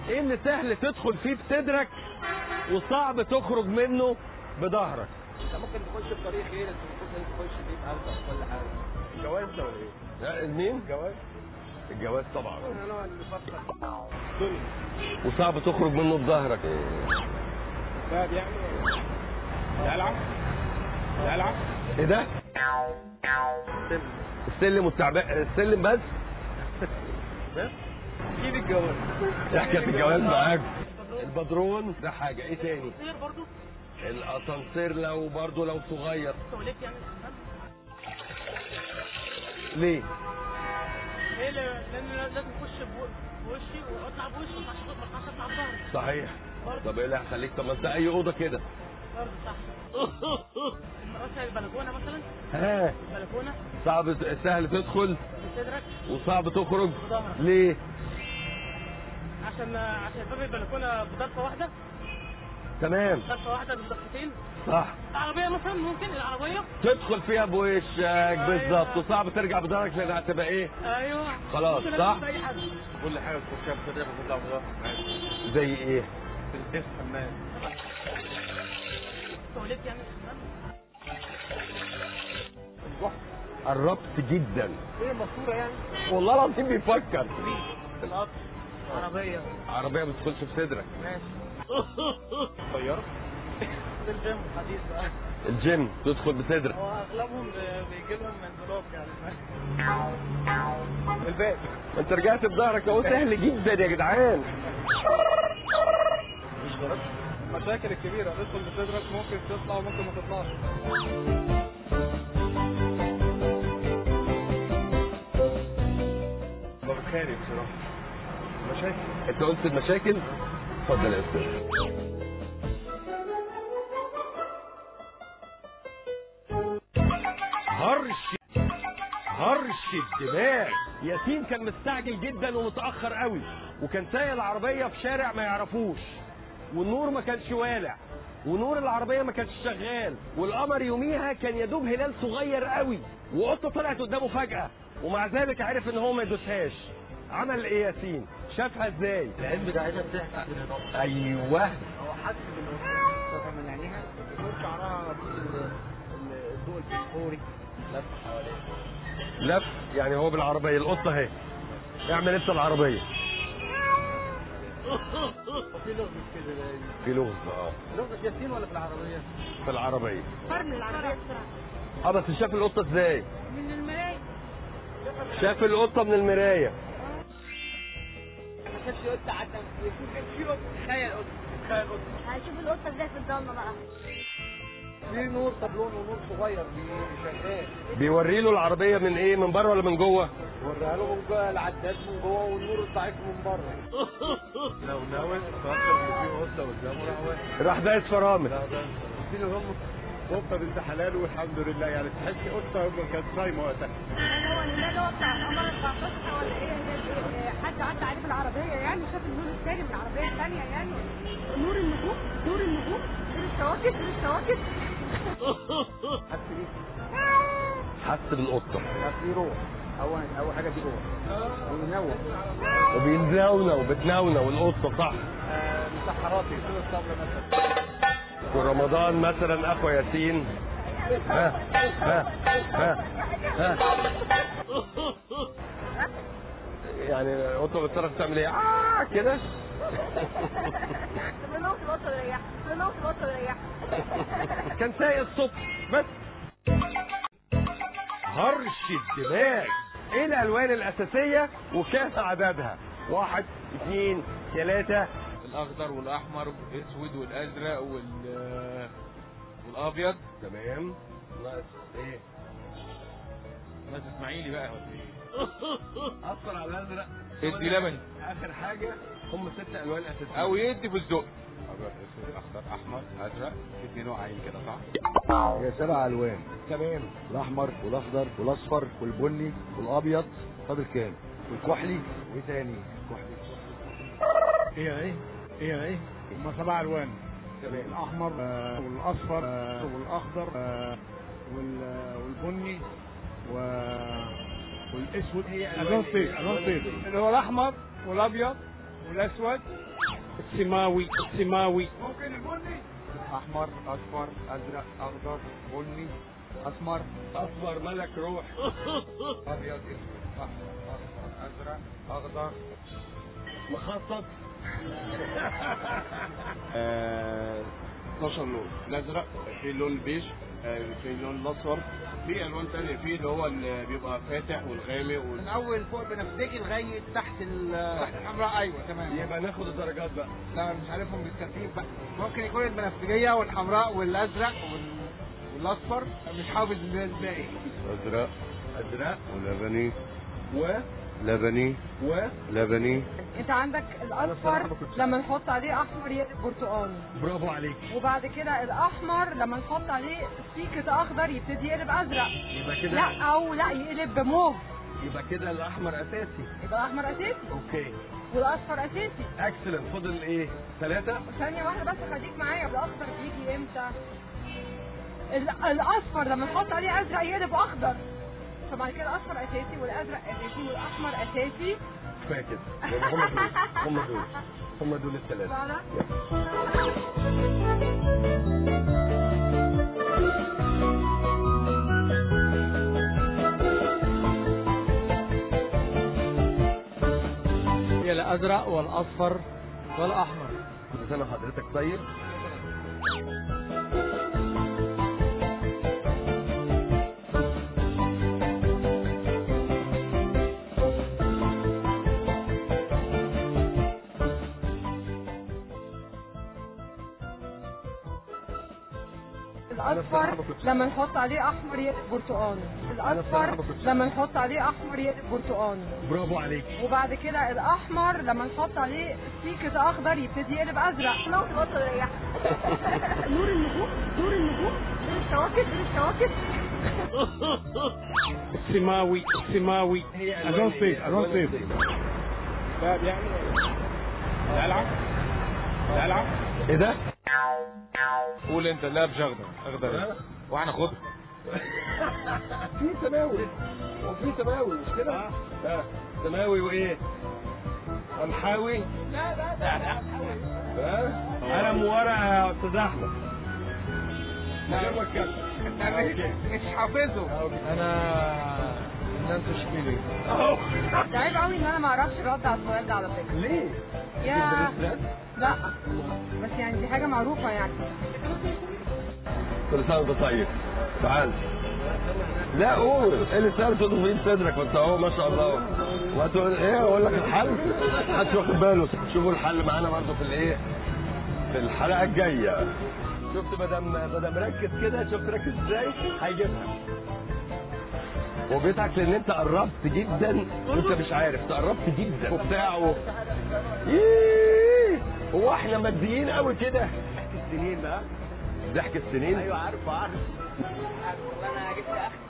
ايه اللي سهل تدخل فيه بصدرك وصعب تخرج منه بظهرك انت ممكن تخش بطريق غير انت ممكن تخش بيه بقلبك ولا حاجه جواز ده ولا ايه؟ لا، مين جواز الجواز طبعا انا اللي بفكر وصعب تخرج منه بظهرك باب يعني دلع دلع ايه ده السلم والتعبان السلم بس اكيد الجواز ايه حكايه الجواز معاك البدرون ده حاجه ايه تاني كتير برضو الاسانسير لو برضه لو صغير تواليت يعني ليه ليه ل- لان لازم اخش بو- بوشي واطلع بوشي ما ينفعش ما ينفعش اطلع بظهري صحيح طب ايه اللي هيخليك طب ما انت اي اوضه كده برضه صح مثلا البلكونه مثلا ها البلكونه صعب سهل تدخل بصدرك وصعب تخرج بظهرك ليه عشان عشان باب البلكونه بضرفه واحده تمام ضرفه واحده مش ضرفتين صح العربيه مثلا ممكن العربيه تدخل فيها بوشك بالظبط وصعب ترجع بظهرك لان هتبقى ايه ايوه خلاص، ممكن صح؟ ألبس اي حاجه كل حاجه تخشها بصدرك وتطلع بظهرك عادي زي ايه في البيت حمام تواليت يعني قربت جدا ايه ماسوره يعني والله العظيم بيفكر القطر عربيه عربيه ما تدخلش في صدرك ماشي طياره في الجيم حديث بقى الجيم تدخل بصدرك هو اغلبهم بيجي لهم انفلوب يعني الباب ما انت رجعت بظهرك اهو سهل جدا يا جدعان المشاكل الكبيره تدخل بصدرك ممكن تطلع وممكن ما تطلعش بخاري بصراحه مشاكل انت قلت المشاكل اتفضل يا استاذ هرش هرش الدماغ ياسين كان مستعجل جدا ومتاخر قوي وكان سايق العربيه في شارع ما يعرفوش والنور ما كانش والع ونور العربيه ما كانش شغال والقمر يوميها كان يدوب هلال صغير قوي وقطه طلعت قدامه فجاه ومع ذلك عرف ان هو ما يدوسهاش عمل ايه ياسين شافها ازاي العين بتاعتها بتحكي كده ايوه هو حاسس بالنور من عينيها النور شعرها بيد الضوء الفسفوري لف حواليها لف يعني هو بالعربيه القطه اهي اعمل انت العربيه وفي لغز كده في لغز اه لغز ياسين ولا في العربيه؟ في العربيه فرن العربيه بسرعه اه بس شاف القطه ازاي من المرايه شاف القطه من المرايه ما كانش قلت عدى يكون كان في قطه تخيل قطه تخيل قطه هنشوف القطه ازاي في الضلمه بقى في نور طابلون ونور صغير شغال بيوري له العربيه من ايه من بره ولا من جوه وريها له من جوه العداد من جوه والنور الضعيف من بره لو ناوي تفكر ان في قطه قدامه راح واقف راح دايس فرامل لا ده في نظام قطه بنت حلال والحمد لله يعني تحس قطه كانت صايمه وقتها هو الولاد هو بتاع القمر 14 ولا ايه إيه، حد عدى عليه بالعربيه يعني شاف النور الثاني من العربيه الثانيه يعني نور النجوم نور النجوم نور الشواكب نور الشواكب حس بيه حس بالقطه لا في روح اول اول حاجه دي روح وينور وبينزونا وبتنونا والقطه صح آه، مسحراتي كل الصبر مثلا في رمضان مثلا اخو ياسين ها ها ها ها يعني القطه بتصرف تعمل ايه آه كده طب نوصل القطه ريح نوصل القطه ريح كان سايق الصبح بس هرش الدماغ ايه الالوان الاساسيه وكام عددها واحد اثنين ثلاثة الاخضر والاحمر والاسود والازرق وال والابيض تمام ناقص ايه بس اسماعيلي بقى اثر على الازرق ادي لبن اخر حاجه هم ست الوان اساسيه او يدي فستق ابيض اسود اخضر احمر ازرق في نوعين كده صح؟ هي سبع الوان تمام الاحمر والاخضر والاصفر والبني والابيض فاضل كام والكحلي وايه تاني كحلي ايه ايه ايه ايه هم سبع الوان الاحمر آه، والاصفر آه، والاخضر آه، وال- والبني و والاسود هي الوان صيف الوان صيف اللي هو الاحمر والابيض والاسود السماوي السماوي احمر اصفر ازرق اخضر بني اسمر اصفر ملك روح ابيض اسود احمر اصفر ازرق اخضر مخطط 12 لون الازرق في اللون البيج آه، في اللون الاصفر في الوان تانية فيه اللي هو اللي بيبقى فاتح والغامق وال... من اول فوق البنفسجي لغايه تحت ال تحت الحمراء ايوه تمام يبقى ناخد الدرجات بقى لا مش عارفهم بالترتيب بقى ممكن يكون البنفسجيه والحمراء والازرق وال... والاصفر مش حافظ الباقي ازرق ازرق ولبني و لبني و لبني انت عندك الاصفر لما نحط عليه احمر يقلب برتقاني برافو عليك وبعد كده الاحمر لما نحط عليه سيكة اخضر يبتدي يقلب ازرق يبقى كده لا او لا يقلب موف يبقى كده الاحمر اساسي يبقى الاحمر اساسي اوكي والاصفر اساسي اكسلنت فاضل ايه ثلاثة ثانية واحدة بس خليك معايا الاخضر بيجي امتى ال- الاصفر لما نحط عليه ازرق يقلب اخضر فبعد كده الاصفر اساسي والازرق اساسي والاحمر اساسي كفايه كده يبقى هم دول هم دول هم دول الثلاثة فعلا هي الازرق والاصفر والاحمر كل سنة وحضرتك طيب الاصفر لما نحط عليه احمر يقلب برتقاني الاصفر لما نحط عليه احمر يقلب برتقاني برافو عليك وبعد كده الاحمر لما نحط عليه سيكة اخضر يبتدي يقلب ازرق نور النجوم نور النجوم نور الكواكب نور الكواكب السماوي السماوي هي ألوان إيه؟ صيف ألوان ألوان صيف الصيف. لا يعني العب العب ايه ده؟ قول انت لا مش اخضر اخضر إيه؟ واحنا خضر في سماوي وفي سماوي مش كده؟ اه سماوي وايه؟ قمحاوي لا لا لا قلم ورقة يا استاذ احمد من غير ما اتكلم أوكي. مش حافظه انا فنان تشكيلي اهو ده عيب قوي ان انا ما اعرفش الرد على السؤال ده على فكرة ليه؟ يا بتدرس لا بس يعني دي حاجة معروفة يعني كل سنه وانت طيب تعال لا قول ايه اللي سالته في ايد صدرك وانت اهو ما شاء الله وهتقول ايه اقول لك الحل محدش واخد باله شوفوا الحل معانا برضه في الايه في الحلقه الجايه شفت مدام مدام ركز كده شفت ركز ازاي هيجيبها وبيضحك لان انت قربت جدا وانت مش عارف انت قربت جدا وبتاع و... إيه، هو احنا ماديين قوي كده السنين بقى ضحك السنين ايوه عارفه عارف انا جبت اخر